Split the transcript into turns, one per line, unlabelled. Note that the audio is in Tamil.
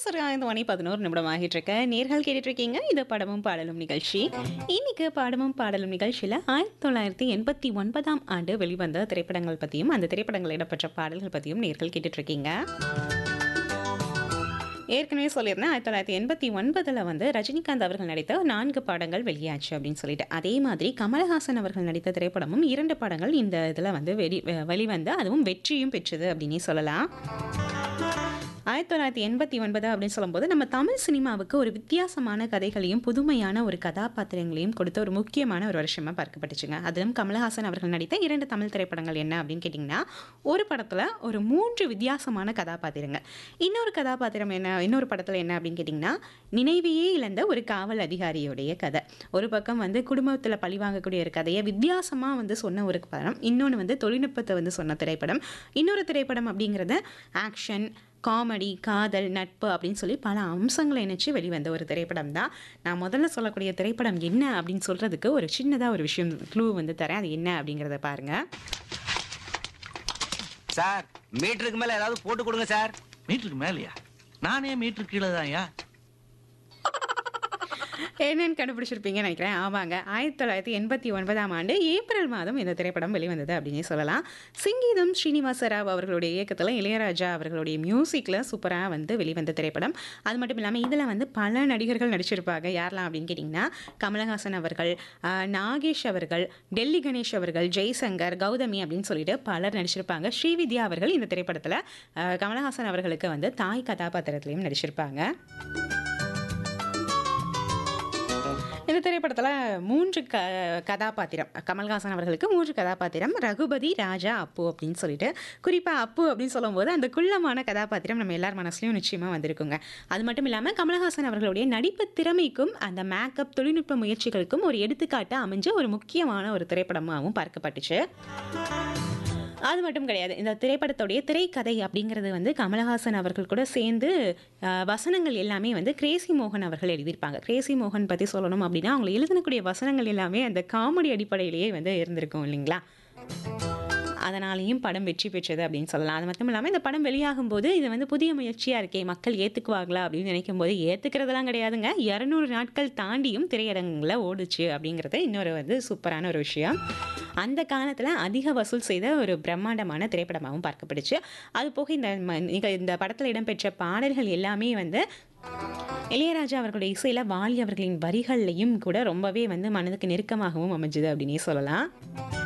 சரியா இந்த மணி பதினோரு நிமிடம் ஆகிட்டு இருக்க நேர்கள் கேட்டுட்டு இருக்கீங்க இது படமும் பாடலும் நிகழ்ச்சி இன்னைக்கு படமும் பாடலும் நிகழ்ச்சியில் ஆயிரத்தி தொள்ளாயிரத்தி எண்பத்தி ஒன்பதாம் ஆண்டு வெளிவந்த திரைப்படங்கள் பற்றியும் அந்த திரைப்படங்கள் இடம்பெற்ற பாடல்கள் பற்றியும் நேர்கள் கேட்டுட்டு இருக்கீங்க ஏற்கனவே சொல்லியிருந்தேன் ஆயிரத்தி தொள்ளாயிரத்தி எண்பத்தி ஒன்பதில் வந்து ரஜினிகாந்த் அவர்கள் நடித்த நான்கு படங்கள் வெளியாச்சு அப்படின்னு சொல்லிட்டு அதே மாதிரி கமலஹாசன் அவர்கள் நடித்த திரைப்படமும் இரண்டு படங்கள் இந்த இதில் வந்து வெளி வெ- வெளிவந்து அதுவும் வெற்றியும் பெற்றது அப்படின்னே சொல்லலாம் ஆயிரத்தி தொள்ளாயிரத்தி எண்பத்தி ஒன்பது அப்படின்னு சொல்லும்போது நம்ம தமிழ் சினிமாவுக்கு ஒரு வித்தியாசமான கதைகளையும் புதுமையான ஒரு கதாபாத்திரங்களையும் கொடுத்த ஒரு முக்கியமான ஒரு வருஷமாக பார்க்கப்பட்டுச்சுங்க அதிலும் கமலஹாசன் அவர்கள் நடித்த இரண்டு தமிழ் திரைப்படங்கள் என்ன அப்படின்னு கேட்டிங்கன்னா ஒரு படத்தில் ஒரு மூன்று வித்தியாசமான கதாபாத்திரங்கள் இன்னொரு கதாபாத்திரம் என்ன இன்னொரு படத்தில் என்ன அப்படின்னு கேட்டிங்கன்னா நினைவையே இழந்த ஒரு காவல் அதிகாரியுடைய கதை ஒரு பக்கம் வந்து குடும்பத்தில் பழி வாங்கக்கூடிய ஒரு கதையை வித்தியாசமாக வந்து சொன்ன ஒரு படம் இன்னொன்று வந்து தொழில்நுட்பத்தை வந்து சொன்ன திரைப்படம் இன்னொரு திரைப்படம் அப்படிங்கிறது ஆக்ஷன் காமெடி காதல் நட்பு அப்படின்னு சொல்லி பல அம்சங்களை இணைச்சு வெளிவந்த ஒரு திரைப்படம் தான் நான் முதல்ல சொல்லக்கூடிய திரைப்படம் என்ன அப்படின்னு சொல்கிறதுக்கு ஒரு சின்னதாக ஒரு விஷயம் க்ளூ வந்து தரேன் அது என்ன அப்படிங்கிறத பாருங்கள்
சார் மீட்டருக்கு மேல ஏதாவது போட்டு கொடுங்க சார்
மீட்டருக்கு மேலையா நானே மீட்டர் கீழே தான்யா
என்னன்னு கண்டுபிடிச்சிருப்பீங்கன்னு நினைக்கிறேன் ஆமாங்க ஆயிரத்தி தொள்ளாயிரத்தி எண்பத்தி ஒன்பதாம் ஆண்டு ஏப்ரல் மாதம் இந்த திரைப்படம் வெளிவந்தது அப்படின்னே சொல்லலாம் சிங்கீதம் ஸ்ரீனிவாச ராவ் அவர்களுடைய இயக்கத்தில் இளையராஜா அவர்களுடைய மியூசிக்கில் சூப்பராக வந்து வெளிவந்த திரைப்படம் அது மட்டும் இல்லாமல் இதில் வந்து பல நடிகர்கள் நடிச்சிருப்பாங்க யாரெல்லாம் அப்படின்னு கேட்டிங்கன்னா கமலஹாசன் அவர்கள் ஆஹ், நாகேஷ் அவர்கள் டெல்லி கணேஷ் அவர்கள் ஜெய்சங்கர் கௌதமி அப்படின்னு சொல்லிட்டு பலர் நடிச்சிருப்பாங்க ஸ்ரீவித்யா அவர்கள் இந்த திரைப்படத்தில் ஆஹ், கமலஹாசன் அவர்களுக்கு வந்து தாய் கதாபாத்திரத்திலையும் நடிச்சிருப்பாங்க இந்த திரைப்படத்தில் மூன்று க கதாபாத்திரம் கமல்ஹாசன் அவர்களுக்கு மூன்று கதாபாத்திரம் ரகுபதி ராஜா அப்பு அப்படின்னு சொல்லிட்டு குறிப்பாக அப்பு அப்படின்னு சொல்லும்போது அந்த குள்ளமான கதாபாத்திரம் நம்ம எல்லார் மனசுலையும் நிச்சயமாக வந்திருக்குங்க அது மட்டும் இல்லாமல் கமல்ஹாசன் அவர்களுடைய நடிப்பு திறமைக்கும் அந்த மேக்கப் தொழில்நுட்ப முயற்சிகளுக்கும் ஒரு எடுத்துக்காட்டு அமைஞ்ச ஒரு முக்கியமான ஒரு திரைப்படமாகவும் பார்க்கப்பட்டுச்சு அது மட்டும் கிடையாது இந்த திரைப்படத்துடைய திரைக்கதை அப்படிங்கிறது வந்து கமலஹாசன் அவர்கள் கூட சேர்ந்து அஹ், வசனங்கள் எல்லாமே வந்து கிரேசி மோகன் அவர்கள் எழுதியிருப்பாங்க கிரேசி மோகன் பற்றி சொல்லணும் அப்படின்னா அவங்க எழுதினக்கூடிய வசனங்கள் எல்லாமே அந்த காமெடி அடிப்படையிலேயே வந்து இருந்திருக்கும் இல்லைங்களா அதனாலேயும் படம் வெற்றி பெற்றது அப்படின்னு சொல்லலாம் அது மட்டும் இல்லாமல் இந்த படம் வெளியாகும் போது இது வந்து புதிய முயற்சியாக இருக்கே மக்கள் ஏற்றுக்குவாங்களா அப்படின்னு நினைக்கும் போது ஏற்றுக்கிறதெல்லாம் கிடையாதுங்க இரநூறு நாட்கள் தாண்டியும் திரையரங்கில் ஓடுச்சு அப்படிங்கிறது இன்னொரு வந்து சூப்பரான ஒரு விஷயம் அந்த காலத்தில் அதிக வசூல் செய்த ஒரு பிரம்மாண்டமான திரைப்படமாகவும் பார்க்கப்படுச்சு அது போக இந்த ம- நிக- இந்த படத்தில் இடம்பெற்ற பாடல்கள் எல்லாமே வந்து இளையராஜா அவர்களுடைய இசையில் வாலி அவர்களின் வரிகள்லையும் கூட ரொம்பவே வந்து மனதுக்கு நெருக்கமாகவும் அமைஞ்சுது அப்படின்னே சொல்லலாம்